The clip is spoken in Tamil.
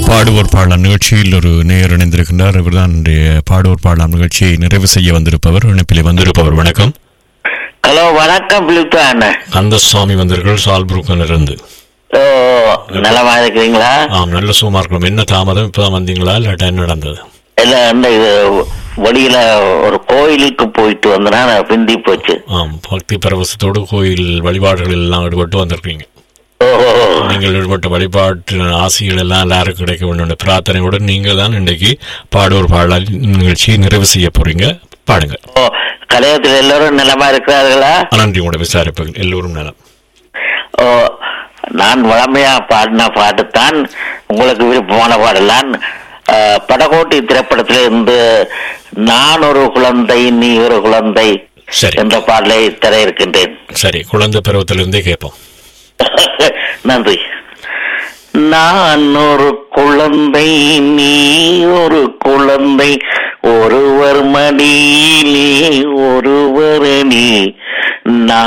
பாடுவோர் பாடலாம் நிகழ்ச்சியில் ஒரு நேயர் இணைந்திருக்கின்றார் இவர்தான் இன்றைய பாடுவோர் பாடலாம் நிகழ்ச்சியை நிறைவு செய்ய வந்திருப்பவர் இணைப்பிலே வந்திருப்பவர் வணக்கம் ஹலோ வணக்கம் பிலிப்தான் கந்தசுவாமி வந்தீர்கள் சால்புருக்கன் இருந்து ஓ நலமா இருக்கிறீங்களா ஆம் நல்ல சுகமா இருக்கணும் என்ன தாமதம் இப்பதான் வந்தீங்களா இல்லாட்டா என்ன நடந்தது இல்ல இந்த இது வழியில ஒரு கோயிலுக்கு போயிட்டு வந்தனா பிந்தி போச்சு ஆம் பக்தி பரவசத்தோடு கோயில் வழிபாடுகள் எல்லாம் ஈடுபட்டு வந்திருக்கீங்க ஓஹோ நீங்கள் ஈடுபட்ட வழிபாட்டு ஆசைகள் எல்லாம் எல்லாருக்கும் கிடைக்க வேண்டும் பிரார்த்தனையுடன் நீங்கள் தான் இன்றைக்கு பாடுவோர் பாடல் நிகழ்ச்சியை நிறைவு செய்ய போறீங்க பாடுங்க ஓ கலையத்தில் எல்லாரும் நலமா இருக்கிறார்களா நன்றி உங்களோட விசாரிப்புகள் எல்லோரும் நலம் ஓ நான் வளமையா பாடின பாட்டுத்தான் உங்களுக்கு விருப்பமான பாடலான் அஹ், படகோட்டி திரைப்படத்தில இருந்து நான் ஒரு குழந்தை நீ ஒரு குழந்தை சரி என்ற பாடலை தர இருக்கின்றேன் சரி குழந்தை பருவத்திலிருந்தே கேட்போம் நன்றி நான் ஒரு குழந்தை நீ ஒரு குழந்தை ஒருவர் மடியிலே ஒருவர்